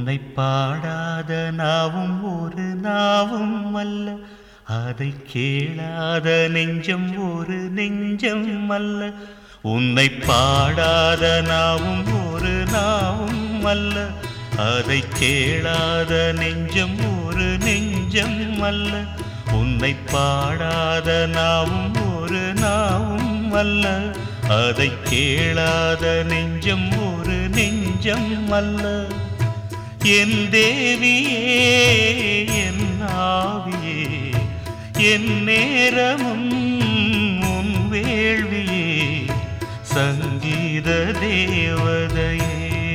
உன்னை பாடாத நாவும் ஒரு நாவும் அல்ல அதை கேளாத நெஞ்சம் ஒரு நெஞ்சம் அல்ல உன்னை பாடாத நாவும் ஒரு நாவும் அல்ல அதை கேளாத நெஞ்சம் ஒரு நெஞ்சம் அல்ல உன்னை பாடாத நாவும் ஒரு நாவும் அல்ல அதை கேளாத நெஞ்சம் ஒரு நெஞ்சம் அல்ல என் தேவியே என் ஆவியே என் நேரமும் உன் வேள்வியே சங்கீத தேவதையே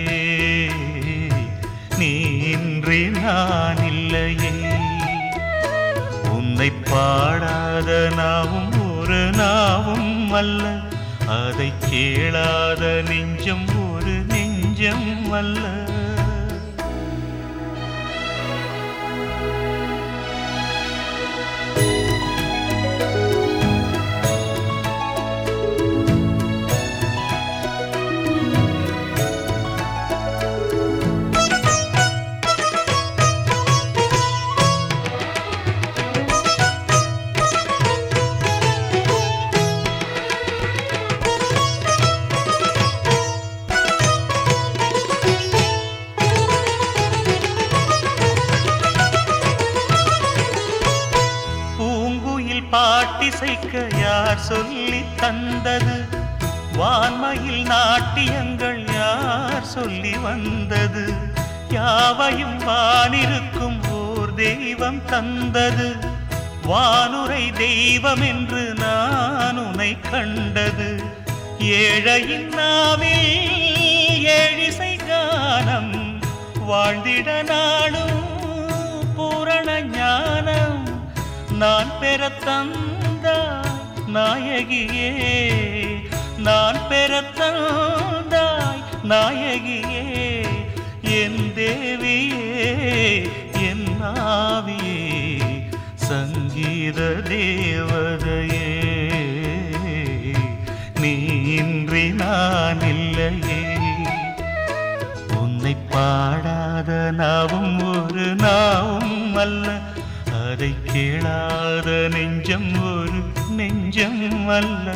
நீ இன்றி நான் இல்லையே உன்னை பாடாத நாவும் ஒரு நாவும் அல்ல அதை கேளாத நெஞ்சம் ஒரு நெஞ்சம் அல்ல பூங்குயில் பாட்டிசைக்க யார் சொல்லி தந்தது வான்மையில் நாட்டியங்கள் யார் சொல்லி வந்தது யாவையும் வானிருக்கும் ஓர் தெய்வம் தந்தது வானுரை தெய்வம் என்று நான் உனை கண்டது ஏழையின் நாவில் ஏழிசை கானம் வாழ்ந்திட நாளும் பூரண ஞானம் நான் பெற தந்தாய் நாயகியே நான் பெற தந்தாய் நாயகியே என் தேவியே என் ஆவியே சங்கீத தேவதையே நீ இன்றி நான் இல்லையே உன்னை பாடாத நாவும் ஒரு நாவும் அல்ல அதை கேளாத நெஞ்சம் ஒரு நெஞ்சம் அல்ல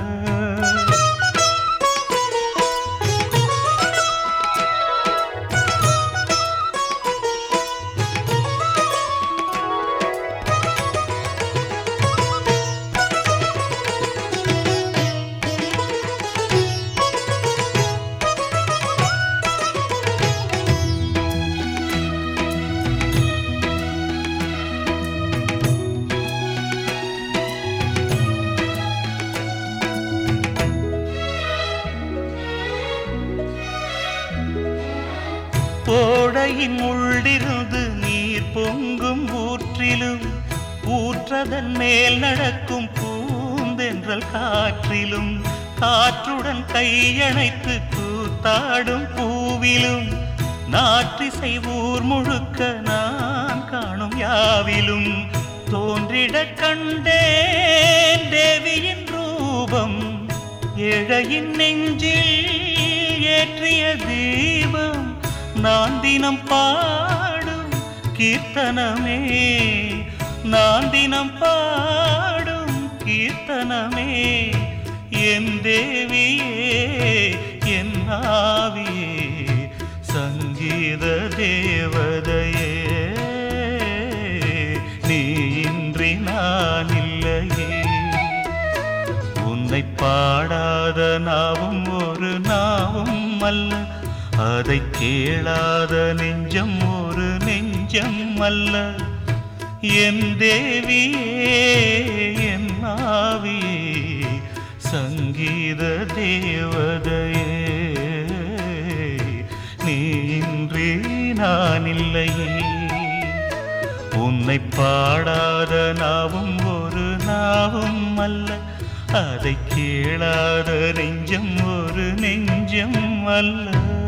கோடையின் உள்ளிருந்து நீர் பொங்கும் ஊற்றிலும் ஊற்றதன் மேல் நடக்கும் பூந்தென்றல் காற்றிலும் காற்றுடன் கையணைத்து கூத்தாடும் பூவிலும் நாற்றிசை ஊர் முழுக்க நான் காணும் யாவிலும் தோன்றிடக் கண்டேன் தேவியின் ரூபம் ஏழையின் நெஞ்சில் ஏற்றிய தீபம் நான் தினம் பாடும் கீர்த்தனமே நான் தினம் பாடும் கீர்த்தனமே என் தேவியே என் ஆவியே சங்கீத தேவதையே நீ இன்றி நான் இல்லையே உன்னை பாடாத நாவும் ஒரு நாவும் அல்ல அதை கேளாத நெஞ்சம் ஒரு நெஞ்சம் அல்ல என் தேவியே என் ஆவியே சங்கீத தேவதையே நீ இன்றி நான் இல்லையே உன்னை பாடாத நாவும் ஒரு நாவும் அல்ல அதை கேளாத நெஞ்சம் ஒரு நெஞ்சம் அல்ல